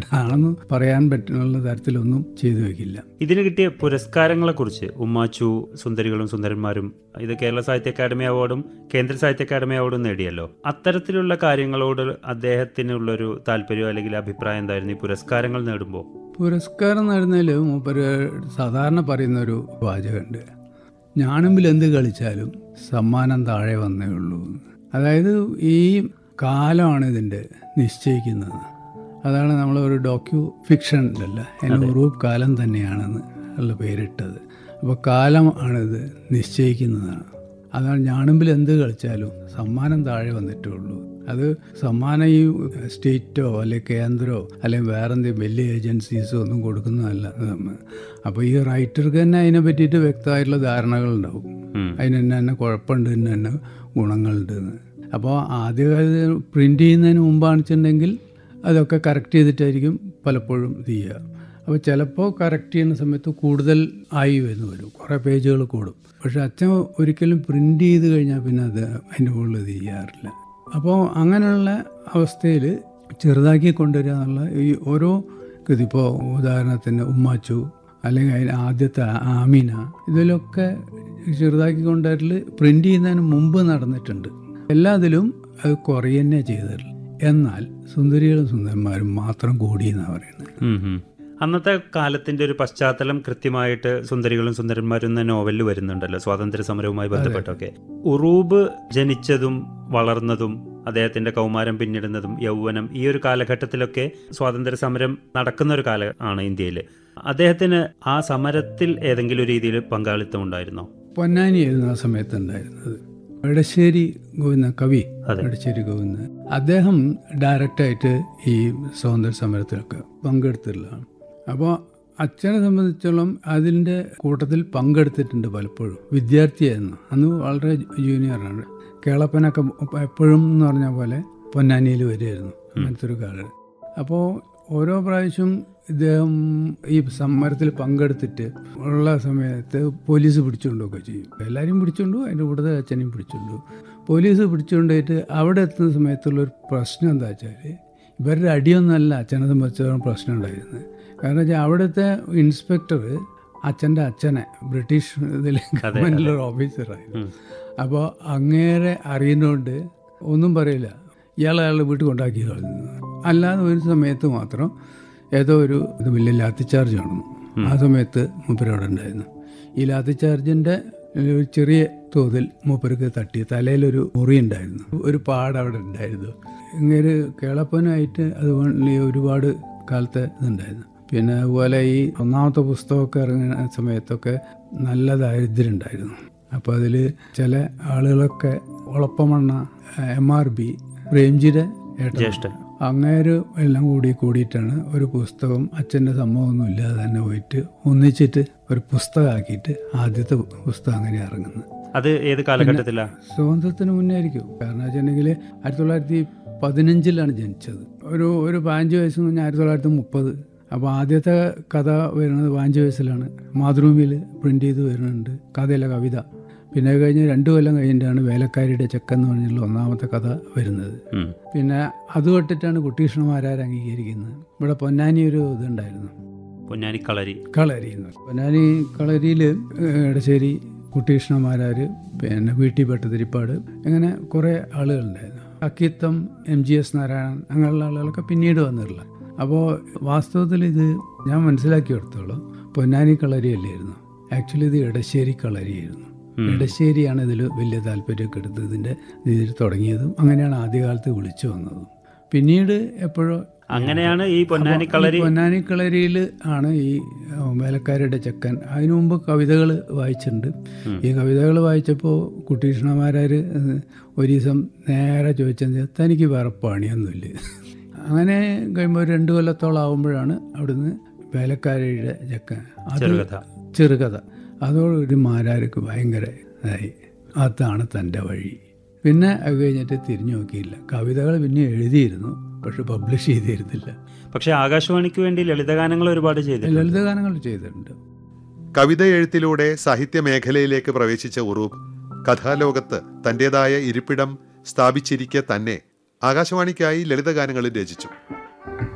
ആണെന്ന് പറയാൻ പറ്റുന്ന തരത്തിലൊന്നും ചെയ്തു വെക്കില്ല ഇതിന് കിട്ടിയ പുരസ്കാരങ്ങളെ കുറിച്ച് ഉമ്മാച്ചു സുന്ദരികളും സുന്ദരന്മാരും ഇത് കേരള സാഹിത്യ അക്കാദമി അവാർഡും കേന്ദ്ര സാഹിത്യ അക്കാദമി അവാർഡും നേടിയല്ലോ അത്തരത്തിലുള്ള കാര്യങ്ങളോട് അദ്ദേഹത്തിനുള്ളൊരു താല്പര്യം അല്ലെങ്കിൽ അഭിപ്രായം എന്തായിരുന്നു ഈ പുരസ്കാരങ്ങൾ നേടുമ്പോൾ പുരസ്കാരം നേടുന്നതിൽ മൂപ്പര് സാധാരണ പറയുന്ന ഒരു വാചകമുണ്ട് ഞാനുമ്പിൽ എന്ത് കളിച്ചാലും സമ്മാനം താഴെ വന്നേ ഉള്ളൂ അതായത് ഈ കാലമാണ് ഇതിൻ്റെ നിശ്ചയിക്കുന്നത് അതാണ് നമ്മൾ ഒരു ഡോക്യു ഫിക്ഷനിലല്ല അതിന് ഉറൂബ് കാലം തന്നെയാണെന്ന് ഉള്ള പേരിട്ടത് അപ്പോൾ കാലം ആണിത് നിശ്ചയിക്കുന്നതാണ് അതാണ് ഞാനുമ്പിൽ എന്ത് കളിച്ചാലും സമ്മാനം താഴെ വന്നിട്ടേ ഉള്ളൂ അത് സമ്മാനം ഈ സ്റ്റേറ്റോ അല്ലെങ്കിൽ കേന്ദ്രമോ അല്ലെങ്കിൽ വേറെ എന്തെങ്കിലും വലിയ ഏജൻസീസോ ഒന്നും കൊടുക്കുന്നതല്ല നമ്മൾ അപ്പോൾ ഈ റൈറ്റർക്ക് തന്നെ അതിനെ പറ്റിയിട്ട് വ്യക്തമായിട്ടുള്ള ധാരണകളുണ്ടാവും അതിന് തന്നെ തന്നെ കുഴപ്പമുണ്ട് തന്നെ തന്നെ ഗുണങ്ങളുണ്ട് എന്ന് അപ്പോൾ ആദ്യകാലത്ത് പ്രിൻ്റ് ചെയ്യുന്നതിന് മുമ്പാണെന്നുണ്ടെങ്കിൽ അതൊക്കെ കറക്റ്റ് ചെയ്തിട്ടായിരിക്കും പലപ്പോഴും ഇത് ചെയ്യുക അപ്പോൾ ചിലപ്പോൾ കറക്റ്റ് ചെയ്യുന്ന സമയത്ത് കൂടുതൽ ആയി എന്ന് വരും കുറേ പേജുകൾ കൂടും പക്ഷെ അച്ഛൻ ഒരിക്കലും പ്രിൻ്റ് ചെയ്ത് കഴിഞ്ഞാൽ പിന്നെ അത് അതിൻ്റെ മുകളിൽ ഇത് ചെയ്യാറില്ല അപ്പോൾ അങ്ങനെയുള്ള അവസ്ഥയിൽ ചെറുതാക്കി കൊണ്ടുവരിക എന്നുള്ള ഈ ഓരോ ഇതിപ്പോൾ ഉദാഹരണത്തിന് ഉമ്മാച്ചു അല്ലെങ്കിൽ അതിന് ആദ്യത്തെ ആമീന ഇതിലൊക്കെ ചെറുതാക്കി കൊണ്ടുവരൽ പ്രിൻ്റ് ചെയ്യുന്നതിന് മുമ്പ് നടന്നിട്ടുണ്ട് എല്ലാത്തിലും അത് കുറയുന്നേ ചെയ്തിട്ടുള്ളൂ എന്നാൽ സുന്ദരികളും സുന്ദരന്മാരും മാത്രം കൂടിയെന്നാണ് പറയുന്നത് ഉം ഉം. അന്നത്തെ കാലത്തിന്റെ ഒരു പശ്ചാത്തലം കൃത്യമായിട്ട് സുന്ദരികളും സുന്ദരന്മാരും എന്ന നോവലിൽ വരുന്നുണ്ടല്ലോ സ്വാതന്ത്ര്യ സമരവുമായി ബന്ധപ്പെട്ടൊക്കെ ഉറൂബ് ജനിച്ചതും വളർന്നതും അദ്ദേഹത്തിന്റെ കൗമാരം പിന്നിടുന്നതും യൗവനം ഈ ഒരു കാലഘട്ടത്തിലൊക്കെ സ്വാതന്ത്ര്യ സമരം നടക്കുന്ന ഒരു കാല ആണ് ഇന്ത്യയിൽ അദ്ദേഹത്തിന് ആ സമരത്തിൽ ഏതെങ്കിലും രീതിയിൽ പങ്കാളിത്തം ഉണ്ടായിരുന്നോ പൊന്നാനിയായിരുന്നു ആ സമയത്ത് ഉണ്ടായിരുന്നത് എടശ്ശേരി ഗോവിന്ദ കവി അതെ. എടശ്ശേരി ഗോവിന്ദ അദ്ദേഹം ഡയറക്റ്റായിട്ട് ഈ സ്വാതന്ത്ര്യ സമരത്തിലൊക്കെ പങ്കെടുത്തിട്ടുള്ളതാണ് അപ്പോൾ അച്ഛനെ സംബന്ധിച്ചോളം അതിൻ്റെ കൂട്ടത്തിൽ പങ്കെടുത്തിട്ടുണ്ട് പലപ്പോഴും വിദ്യാർത്ഥിയായിരുന്നു അന്ന് വളരെ ജൂനിയറാണ് കേളപ്പനൊക്കെ എപ്പോഴും എന്ന് പറഞ്ഞ പോലെ പൊന്നാനിയിൽ വരികയായിരുന്നു അങ്ങനത്തെ ഒരു കാലം അപ്പോൾ ഓരോ പ്രാവശ്യം ഇദ്ദേഹം ഈ സമരത്തിൽ പങ്കെടുത്തിട്ട് ഉള്ള സമയത്ത് പോലീസ് പിടിച്ചുകൊണ്ടൊക്കെ ചെയ്യും എല്ലാവരും പിടിച്ചുകൊണ്ടു അതിൻ്റെ കൂടുതൽ അച്ഛനെയും പിടിച്ചുകൊണ്ടു പോലീസ് പിടിച്ചുകൊണ്ടുപോയിട്ട് അവിടെ എത്തുന്ന സമയത്തുള്ളൊരു പ്രശ്നം എന്താ വെച്ചാൽ ഇവരുടെ അടിയൊന്നല്ല അച്ഛനെ സംബന്ധിച്ചിടത്തോളം പ്രശ്നം ഉണ്ടായിരുന്നത് കാരണം വെച്ചാൽ അവിടുത്തെ ഇൻസ്പെക്ടർ അച്ഛൻ്റെ അച്ഛനെ ബ്രിട്ടീഷ് ഇതിൽ ഗവൺമെൻറ്റിലൊരു ഓഫീസറായിരുന്നു അപ്പോൾ അങ്ങേരെ അറിയുന്നതുകൊണ്ട് ഒന്നും പറയില്ല ഇയാളെ അയാളുടെ വീട്ടിൽ കൊണ്ടാക്കി കളഞ്ഞു അല്ലാതെ ഒരു സമയത്ത് മാത്രം ഏതോ ഒരു ഇത് വലിയ ലാത്തി ചാർജ് കാണുന്നു ആ സമയത്ത് മൂപ്പര് അവിടെ ഉണ്ടായിരുന്നു ഈ ലാത്തി ചാർജിൻ്റെ ഒരു ചെറിയ തോതിൽ മൂപ്പർക്ക് തട്ടി തലയിലൊരു മുറി ഉണ്ടായിരുന്നു ഒരു പാട് അവിടെ ഉണ്ടായിരുന്നു ഇങ്ങനെ കേളപ്പനായിട്ട് അതുകൊണ്ട് ഒരുപാട് കാലത്തെ ഇതുണ്ടായിരുന്നു പിന്നെ അതുപോലെ ഈ ഒന്നാമത്തെ പുസ്തകമൊക്കെ ഇറങ്ങുന്ന സമയത്തൊക്കെ നല്ല ദാരിദ്ര്യം ഉണ്ടായിരുന്നു അപ്പോൾ അതിൽ ചില ആളുകളൊക്കെ ഒളപ്പമണ്ണ എം ആർ ബി പ്രേംജിയുടെ ഏട്ടൻ ജ്യേഷ്ഠൻ അങ്ങേര് എല്ലാം കൂടി കൂടിയിട്ടാണ് ഒരു പുസ്തകം അച്ഛൻ്റെ സമ്മതമൊന്നും ഇല്ലാതെ തന്നെ പോയിട്ട് ഒന്നിച്ചിട്ട് ഒരു പുസ്തകമാക്കിയിട്ട് ആദ്യത്തെ പുസ്തകം അങ്ങനെ ഇറങ്ങുന്നത് അത് ഏത് കാലഘട്ടത്തിലാ സ്വാതന്ത്ര്യത്തിന് മുന്നേ ആയിരിക്കും കാരണം വെച്ചിട്ടുണ്ടെങ്കിൽ ആയിരത്തി തൊള്ളായിരത്തി പതിനഞ്ചിലാണ് ജനിച്ചത് ഒരു ഒരു പതിനഞ്ച് വയസ്സ് കഴിഞ്ഞാൽ ആയിരത്തി തൊള്ളായിരത്തി മുപ്പത് അപ്പോൾ ആദ്യത്തെ കഥ വരുന്നത് പതിനഞ്ച് വയസ്സിലാണ് മാതൃഭൂമിയിൽ പ്രിൻ്റ് ചെയ്ത് വരുന്നുണ്ട് കഥയല്ല കവിത പിന്നെ അത് കഴിഞ്ഞ് രണ്ട് കൊല്ലം കഴിഞ്ഞിട്ടാണ് വേലക്കാരിയുടെ ചെക്കൻ എന്ന് പറഞ്ഞുള്ള ഒന്നാമത്തെ കഥ വരുന്നത് ഉം. പിന്നെ അത് തൊട്ടിട്ടാണ് കുട്ടീഷ്ണമാരാർ അംഗീകരിക്കുന്നത് ഇവിടെ പൊന്നാനി ഒരു ഇതുണ്ടായിരുന്നു പൊന്നാനി കളരി കളരി എന്ന് പറയും. പൊന്നാനി കളരിയിൽ എടശ്ശേരി കുട്ടീഷ്ണമാരാർ പിന്നെ വി ടി ഭട്ടതിരിപ്പാട് ഇങ്ങനെ കുറേ ആളുകളുണ്ടായിരുന്നു Akkitham M G S Narayanan അങ്ങനെയുള്ള ആളുകളൊക്കെ പിന്നീട് വന്നിട്ടുള്ള അപ്പോൾ വാസ്തവത്തിൽ ഇത് ഞാൻ മനസ്സിലാക്കിയെടുത്തോളം പൊന്നാനി കളരി അല്ലായിരുന്നു ആക്ച്വലി ഇത് എടശ്ശേരി കളരിയായിരുന്നു എടശ്ശേരിയാണ് ഇതിൽ വലിയ താല്പര്യമൊക്കെ എടുത്ത് ഇതിൻ്റെ ഇതിൽ തുടങ്ങിയതും അങ്ങനെയാണ് ആദ്യകാലത്ത് വിളിച്ചു വന്നതും പിന്നീട് എപ്പോഴോ അങ്ങനെയാണ് ഈ പൊന്നാനി കളരി പൊന്നാനി കളരിയിൽ ആണ് ഈ ഏഹ്, വേലക്കാരുടെ ചെക്കൻ അതിനു മുമ്പ് കവിതകൾ വായിച്ചിട്ടുണ്ട് ഈ കവിതകൾ വായിച്ചപ്പോൾ കുട്ടീഷ്ണമാരാർ ഒരു ദിവസം നേരെ ചോദിച്ചത് തനിക്ക് വേറെ പണിയൊന്നുമില്ല അങ്ങനെ കഴിയുമ്പോൾ ഒരു രണ്ട് കൊല്ലത്തോളം ആകുമ്പോഴാണ് അവിടുന്ന് വേലക്കാരിയുടെ ചെക്കൻ അത് ചെറുകഥ ചെറുകഥ അതോടൊരു മാരാർക്ക് ഭയങ്കര ഇതായി അതാണ് തൻ്റെ വഴി പിന്നെ അത് കഴിഞ്ഞിട്ട് തിരിഞ്ഞു നോക്കിയില്ല കവിതകൾ പിന്നെ എഴുതിയിരുന്നു പക്ഷെ പബ്ലിഷ് ചെയ്തിരുന്നില്ല പക്ഷെ ആകാശവാണിക്ക് വേണ്ടി ലളിതഗാനങ്ങൾ ഒരുപാട് ചെയ്തിട്ടുണ്ട് ലളിതഗാനങ്ങൾ ചെയ്തിട്ടുണ്ട് കവിത എഴുത്തിലൂടെ സാഹിത്യ മേഖലയിലേക്ക് പ്രവേശിച്ച ഉറൂബ് കഥാലോകത്ത് തന്റേതായ ഇരിപ്പിടം സ്ഥാപിച്ചിരിക്കെ തന്നെ ആകാശവാണിക്കായി ലളിതഗാനങ്ങൾ രചിച്ചു